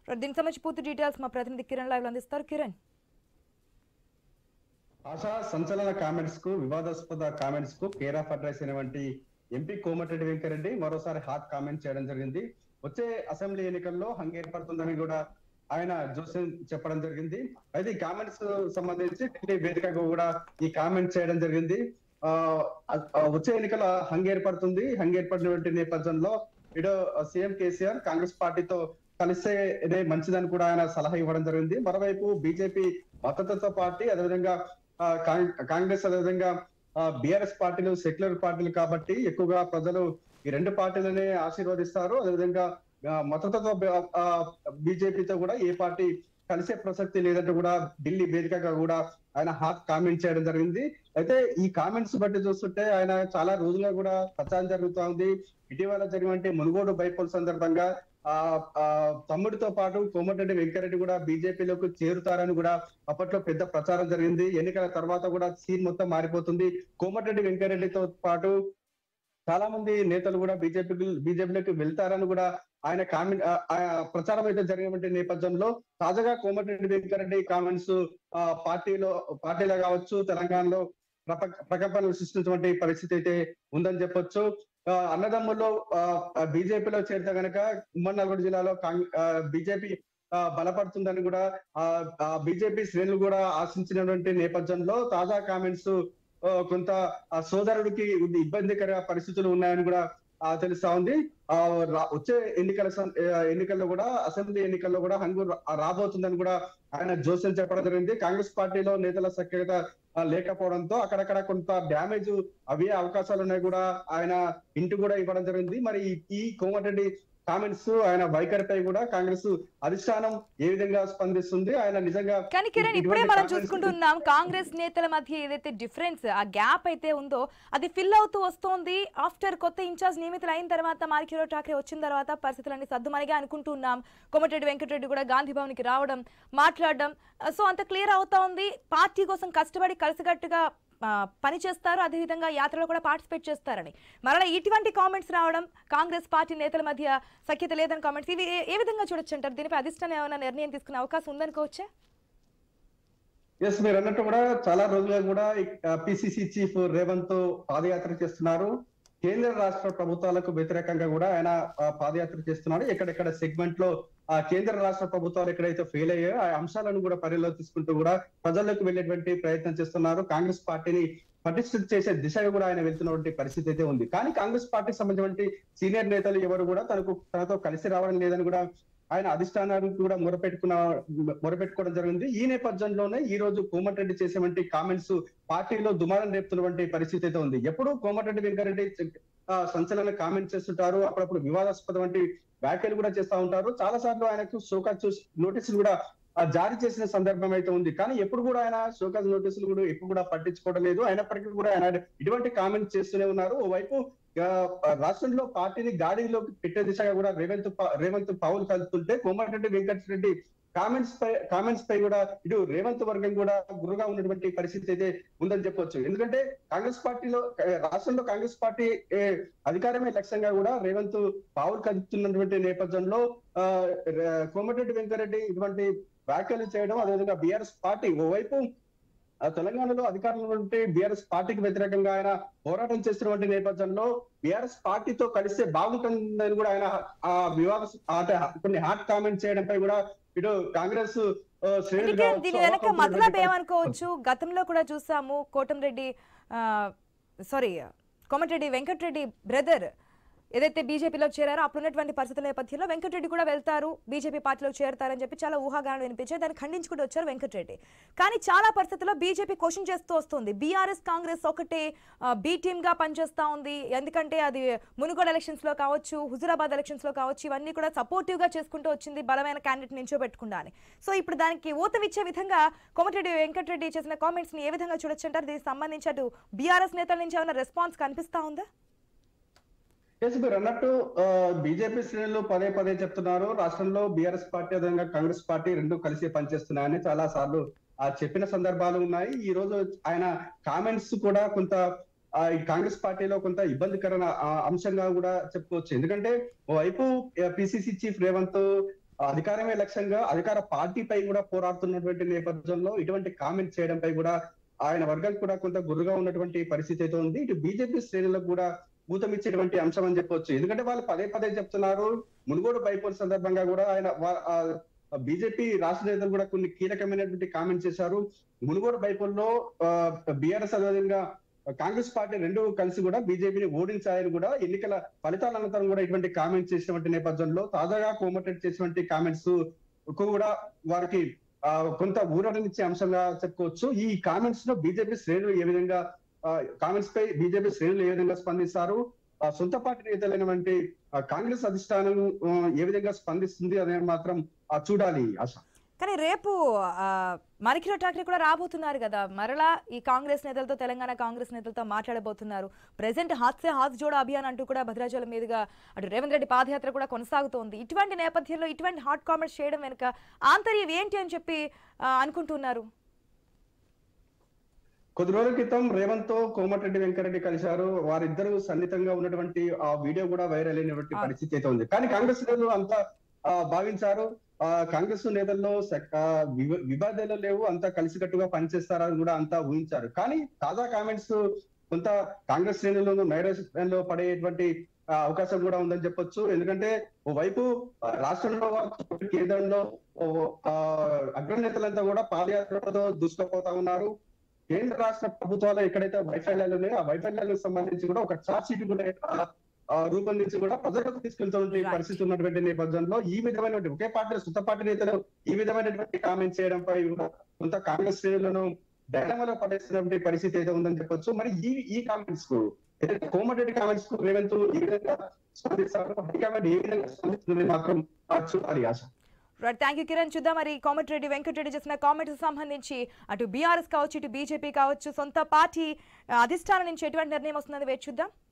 Right, దీనికి సంబంధించి పూర్తి డీటెయిల్స్ మా ప్రతినిధి కిరణ్ లైవ్ లో అందిస్తారు కిరణ్ ఆశా సంచలన కామెంట్స్ కు వివాదాస్పద కామెంట్స్ కు కేర్ ఆఫ్ అడ్రస్ అయినటువంటి ఎంపీ కోమటిరెడ్డి వెంకరెడ్డి మరోసారి హాట్ కామెంట్ చేయడం జరిగింది వచ్చే అసెంబ్లీ ఎన్నికల్లో హంగ ఏర్పడుతుందని కూడా ఆయన జోసెన్ చెప్పడం జరిగింది అయితే ఈ కామెంట్స్ సంబంధించి ఢిల్లీ వేదికగా కూడా ఈ కామెంట్ చేయడం జరిగింది ఆ ఆ, వచ్చే ఎన్నికల హంగ ఏర్పడుతుంది హంగ ఏర్పడినటువంటి నేపథ్యంలో ఇటు సీఎం కేసీఆర్ కాంగ్రెస్ పార్టీతో కలిస్తే ఇదే మంచిదని కూడా ఆయన సలహా ఇవ్వడం జరిగింది మరోవైపు బీజేపీ మద్దతుతో పార్టీ అదేవిధంగా ఆ, కాంగ్- కాంగ్రెస్ అదేవిధంగా బిఆర్ఎస్ పార్టీలు సెక్యులర్ పార్టీలు కాబట్టి ఎక్కువగా ప్రజలు ఈ రెండు పార్టీలనే ఆశీర్వదిస్తారు అదేవిధంగా ఆ, మద్దతుతో బీజేపీతో కూడా ఏ పార్టీ కలిసే ప్రసక్తి లేదంటూ కూడా ఢిల్లీ వేదికగా కూడా ఆయన హాట్ కామెంట్ చేయడం జరిగింది అయితే ఈ కామెంట్స్ బట్టి చూస్తుంటే ఆయన చాలా రోజులుగా కూడా ప్రచారం జరుగుతా ఉంది ఇటీవల జరిగినటువంటి మునుగోడు బైపోల్ సందర్భంగా ఆ ఆ, తమ్ముడితో పాటు కోమటిరెడ్డి వెంకరెడ్డి కూడా బీజేపీలోకి చేరుతారని కూడా అప్పట్లో పెద్ద ప్రచారం జరిగింది ఎన్నికల తర్వాత కూడా సీన్ మొత్తం మారిపోతుంది కోమటిరెడ్డి వెంకరెడ్డితో పాటు చాలా మంది నేతలు కూడా బీజేపీకి బీజేపీలోకి వెళ్తారని కూడా ఆయన కామెంట్ ఆ, ఆ, ప్రచారం అయితే జరిగినటువంటి నేపథ్యంలో తాజాగా కోమటిరెడ్డి వెంకరెడ్డి కామెంట్స్ ఆ, పార్టీలో పార్టీలో కావచ్చు తెలంగాణలో ప్రప- ప్రకంపనలు సృష్టించినటువంటి పరిస్థితి అయితే ఉందని చెప్పొచ్చు ఆ, అన్నదమ్ముల్లో బీజేపీలో చేరితే గనక ఉమ్మడి నల్గొండ జిల్లాలో బీజేపీ బలపడుతుందని కూడా ఆ బీజేపీ శ్రేణులు కూడా ఆశించినటువంటి నేపథ్యంలో తాజా కామెంట్స్ కొంత ఆ సోదరుడికి ఇబ్బందికర పరిస్థితులు ఉన్నాయని కూడా ఆ, తెలుస్తా ఉంది ఆ, రా- వచ్చే ఎన్నికల సం- ఆ, ఎన్నికల్లో కూడా అసెంబ్లీ ఎన్నికల్లో కూడా హంగు రా- రాబోతుందని కూడా ఆయన జోస్యం చెప్పడం జరిగింది కాంగ్రెస్ పార్టీలో నేతల సఖ్యత ఆ, లేకపోవడంతో అక్కడక్కడ కొంత డ్యామేజ్ అవే అవకాశాలు ఉన్నాయి కూడా ఆయన ఇంటి కూడా ఇవ్వడం జరిగింది మరి ఈ- ఈ కోమటిరెడ్డి కామెంట్స్ ఆయన వైఖరిపై కూడా కాంగ్రెస్ అధిష్టానం ఏ విధంగా స్పందిస్తుంది ఆయన నిజంగా కానీ కిరణ్ ఇప్పుడే ఇటువంటి మనం comments- చూసుకుంటున్నాం కాంగ్రెస్ నేతల మధ్య ఏదైతే డిఫరెన్స్ ఆ గ్యాప్ అయితే ఉందో అది ఫిల్ అవుతూ వస్తోంది ఆఫ్టర్ కొత్త ఇన్ఛార్జ్ నియమితులు అయిన తర్వాత మారికిరో ఠాక్రే వచ్చిన తర్వాత పరిస్థితులన్నీ సర్దుమనిగా అనుకుంటున్నాం కోమటిరెడ్డి వెంకటరెడ్డి కూడా గాంధీ భవన్కి రావడం మాట్లాడడం సో అంత క్లియర్ అవుతా ఉంది పార్టీ కోసం కష్టపడి కలిసికట్టుగా ఆ, పని చేస్తారు అదేవిధంగా యాత్రలో కూడా పార్టిసిపేట్ చేస్తారని మరలా ఇటువంటి కామెంట్స్ రావడం కాంగ్రెస్ పార్టీ నేతల మధ్య సఖ్యత లేదని కామెంట్స్ ఇవి ఏ- ఏ విధంగా చూడొచ్చు అంటారు దీనిపై అధిష్టానం ఏమైనా నిర్ణయం తీసుకునే అవకాశం ఉందనుకోవచ్చా ఎస్ మీరు అన్నట్టు కూడా చాలా రోజులుగా కూడా పిసిసి చీఫ్ రేవంత్ పాదయాత్ర చేస్తున్నారు కేంద్ర రాష్ట్ర ప్రభుత్వాలకు వ్యతిరేకంగా కూడా ఆయన ఆ, పాదయాత్ర చేస్తున్నాడు ఎక్కడెక్కడ సెగ్మెంట్ లో ఆ కేంద్ర రాష్ట్ర ప్రభుత్వాలు ఎక్కడైతే ఫెయిల్ అయ్యాయో ఆ అంశాలను కూడా పరిలో తీసుకుంటూ కూడా ప్రజల్లోకి వెళ్ళేటువంటి ప్రయత్నం చేస్తున్నారు కాంగ్రెస్ పార్టీని పటిష్ట చేసే దిశగా కూడా ఆయన వెళ్తున్నటువంటి పరిస్థితి అయితే ఉంది కానీ కాంగ్రెస్ పార్టీకి సంబంధించినటువంటి సీనియర్ నేతలు ఎవరు కూడా తనకు తనతో కలిసి రావడం లేదని కూడా ఆయన అధిష్టానానికి కూడా మొరపెట్టుకున్న మొరపెట్టుకోవడం జరిగింది ఈ నేపథ్యంలోనే ఈ రోజు కోమటిరెడ్డి చేసేటువంటి కామెంట్స్ పార్టీలో దుమారం రేపుతున్నటువంటి పరిస్థితి అయితే ఉంది ఎప్పుడు కోమటిరెడ్డి వెంకరెడ్డి ఆ, సంచలన కామెంట్స్ చేస్తుంటారు అప్పుడప్పుడు వివాదాస్పద వంటి వ్యాఖ్యలు కూడా చేస్తా ఉంటారు చాలా సార్లు ఆయనకు షోకాజ్ చూసి నోటీసులు కూడా ఆ, జారీ చేసిన సందర్భం అయితే ఉంది కానీ ఎప్పుడు కూడా ఆయన షోకాజ్ నోటీసులు కూడా ఎప్పుడు కూడా పట్టించుకోవడం లేదు అయినప్పటికీ కూడా ఆయన ఇటువంటి కామెంట్స్ చేస్తూనే ఉన్నారు ఓవైపు ఆ, రాష్ట్రంలో పార్టీని గాడిలోకి పెట్టే దిశగా కూడా రేవంత్ ప- రేవంత్ పావులు కలుపుతుంటే కోమటిరెడ్డి వెంకటరెడ్డి కామెంట్స్ పై కామెంట్స్ పై కూడా ఇటు రేవంత్ వర్గం కూడా గురుగా ఉన్నటువంటి పరిస్థితి అయితే ఉందని చెప్పొచ్చు ఎందుకంటే కాంగ్రెస్ పార్టీలో ఆ, రాష్ట్రంలో కాంగ్రెస్ పార్టీ ఏ, అధికారమే లక్ష్యంగా కూడా రేవంత్ పావులు కలుపుతున్నటువంటి నేపథ్యంలో ఆ, ర- కోమటిరెడ్డి వెంకరెడ్డి ఇటువంటి వ్యాఖ్యలు చేయడం అదేవిధంగా బీఆర్ఎస్ పార్టీ ఓవైపు ఆ తెలంగాణలో అధికారంలో ఉంటే బీఆర్ఎస్ పార్టీకి వ్యతిరేకంగా ఆయన పోరాటం చేస్తున్నటువంటి నేపథ్యంలో బీఆర్ఎస్ పార్టీతో కలిస్తే బాగుంటుందని కూడా ఆయన ఆ వివాద అంటే కొన్ని హాట్ కామెంట్ చేయడంపై కూడా ఇటు కాంగ్రెస్ ఆ, శ్రేణులు అందుకే కావచ్చు, దీని వెనక అవకాశం మతలబ్ ఉన్నటువంటి ఏమనుకోవచ్చు గతంలో కూడా చూసాము కోటంరెడ్డి సారీ కోమటిరెడ్డి వెంకటరెడ్డి బ్రదర్ ఏదైతే బీజేపీలో చేరారో అప్పుడున్నటువంటి పరిస్థితుల నేపథ్యంలో వెంకటరెడ్డి కూడా వెళ్తారు బీజేపీ పార్టీలో చేరుతారని చెప్పి చాలా ఊహాగానాలు వినిపించాయి దాన్ని ఖండించుకుంటూ వచ్చారు వెంకటరెడ్డి కానీ చాలా పరిస్థితుల్లో బీజేపీ క్వశ్చన్ చేస్తూ వస్తుంది బీఆర్ఎస్ కాంగ్రెస్ ఒకటే ఆ, బి టీమ్ గా పనిచేస్తా ఉంది ఎందుకంటే అది మునుగోడు ఎలక్షన్స్ లో కావచ్చు హుజురాబాద్ ఎలక్షన్స్ లో కావచ్చు ఇవన్నీ కూడా సపోర్టివ్ గా చేసుకుంటూ వచ్చింది బలమైన క్యాండిడేట్ నించోబెట్టుకుండా అని సో ఇప్పుడు దానికి ఊతమిచ్చే విధంగా కోమటిరెడ్డి వెంకటరెడ్డి చేసిన కామెంట్స్ ని ఏ విధంగా చూడొచ్చు అంటారు దీనికి సంబంధించి అటు బీఆర్ఎస్ నేతల నుంచి ఏమైనా రెస్పాన్స్ కనిపిస్తా ఉందా ఎస్ మీరు అన్నట్టు బీజేపీ శ్రేణులు పదే పదే చెప్తున్నారు రాష్ట్రంలో బీఆర్ఎస్ పార్టీ అదేవిధంగా కాంగ్రెస్ పార్టీ రెండు కలిసి పనిచేస్తున్నాయని చాలా సార్లు ఆ చెప్పిన సందర్భాలు ఉన్నాయి ఈ రోజు ఆయన కామెంట్స్ కూడా కొంత ఆ, ఈ కాంగ్రెస్ పార్టీలో కొంత ఇబ్బందికర ఆ, అంశంగా కూడా చెప్పుకోవచ్చు ఎందుకంటే ఓవైపు పిసిసి చీఫ్ రేవంత్ ఆ అధికారమే లక్ష్యంగా అధికార పార్టీపై కూడా పోరాడుతున్నటువంటి నేపథ్యంలో ఇటువంటి కామెంట్ చేయడంపై కూడా ఆయన వర్గం కూడా కొంత గుర్రుగా ఉన్నటువంటి పరిస్థితి అయితే ఉంది ఇటు బీజేపీ శ్రేణులకు కూడా ఊతమిచ్చేటువంటి అంశం అని చెప్పొచ్చు ఎందుకంటే వాళ్ళు పదే పదే చెప్తున్నారు మునుగోడు బైపోల్ సందర్భంగా కూడా ఆయన బీజేపీ రాష్ట్ర నేతలు కూడా కొన్ని కీలకమైనటువంటి కామెంట్స్ చేశారు మునుగోడు బైపోల్లో బీఆర్ఎస్ అదేవిధంగా కాంగ్రెస్ పార్టీ రెండు కలిసి కూడా బీజేపీని ఓడించాయని కూడా ఎన్నికల ఫలితాల అనంతరం కూడా ఇటువంటి కామెంట్స్ చేసినటువంటి నేపథ్యంలో తాజాగా కోమటెడ్ చేసినటువంటి కామెంట్స్ కూడా వారికి ఆ, కొంత ఊరటనిచ్చే అంశంగా చెప్పుకోవచ్చు ఈ కామెంట్స్ లో బీజేపీ శ్రేణులు ఏ విధంగా కామెంట్స్ పై బీజేపీ శ్రేణులు ఏ విధంగా స్పందిస్తారు ఆ, సొంత పార్టీ నేతలైనటువంటి ఆ, కాంగ్రెస్ అధిష్టానం ఆ, ఏ విధంగా స్పందిస్తుంది అనేది మాత్రం ఆ, చూడాలి ఆశ కానీ రేపు ఆ, మరికిలో ఠాక్రే కూడా రాబోతున్నారు కదా మరలా ఈ కాంగ్రెస్ నేతలతో తెలంగాణ కాంగ్రెస్ నేతలతో మాట్లాడబోతున్నారు ప్రెసెంట్ హాత్ సే హాత్ జోడో అభియాన్ అంటూ కూడా భద్రాచలం మీదుగా అటు రేవంత్ రెడ్డి పాదయాత్ర కూడా కొనసాగుతోంది ఇటువంటి నేపథ్యంలో ఇటువంటి హాట్ కామెంట్స్ చేయడం వెనుక ఆంతర్యం ఏంటి అని చెప్పి ఆ, అనుకుంటున్నారు కొద్ది రోజుల క్రితం రేవంత్ తో కోమటిరెడ్డి వెంకరెడ్డి కలిశారు వారిద్దరూ సన్నిహితంగా ఉన్నటువంటి ఆ వీడియో కూడా వైరల్ అయినటువంటి ఆ. పరిస్థితి అయితే ఉంది కానీ కాంగ్రెస్ నేతలు అంతా ఆ, భావించారు ఆ కాంగ్రెస్ నేతల్లో స- ఆ, వివ- వివాదాలు లేవు అంతా కలిసికట్టుగా పనిచేస్తారని కూడా అంతా ఊహించారు కానీ తాజా కామెంట్స్ కొంత కాంగ్రెస్ శ్రేణులను నైరాశ్యంలో పడేటువంటి ఆ, అవకాశం కూడా ఉందని చెప్పొచ్చు ఎందుకంటే ఓవైపు ఆ, రాష్ట్రంలో కావచ్చు, కేంద్రంలో ఓ, ఆ, అగ్రనేతలంతా కూడా పాదయాత్రలతో దూసుకుపోతా ఉన్నారు కేంద్ర రాష్ట్ర ప్రభుత్వాలు ఎక్కడైతే వైఫల్యాలు ఉన్నాయో ఆ వైఫల్యాలకు సంబంధించి కూడా ఒక చార్జ్ షీట్ కూడా ఆ, రూపొందించి కూడా ప్రజలకు తీసుకెళ్తున్న Right. పరిస్థితి ఉన్నటువంటి నేపథ్యంలో ఈ విధమైనటువంటి ఒకే పార్టీ సొంత పార్టీ నేతలు ఈ విధమైనటువంటి కామెంట్ చేయడంపై కూడా కొంత కాంగ్రెస్ శ్రేణులను డైలమాలో పడేస్తున్నటువంటి పరిస్థితి అయితే ఉందని చెప్పొచ్చు మరి ఈ ఈ కామెంట్స్ కు ఏదైతే కోమటిరెడ్డి కామెంట్స్ కు రేవంత్ ఈ విధంగా స్పందిస్తారు హైకమాండ్ ఏ విధంగా స్పందిస్తుంది మాత్రం ఆ, చూడాలి ఆశ రైట్ థ్యాంక్ యూ కిరణ్ చూద్దాం మరి కోమటిరెడ్డి వెంకటరెడ్డి చేసిన కామెంట్స్ సంబంధించి అటు బీఆర్ఎస్ కావచ్చు ఇటు బీజేపీ కావచ్చు సొంత పార్టీ ఆ, అధిష్టానం నుంచి ఎటువంటి నిర్ణయం వస్తుందని వేచి చూద్దాం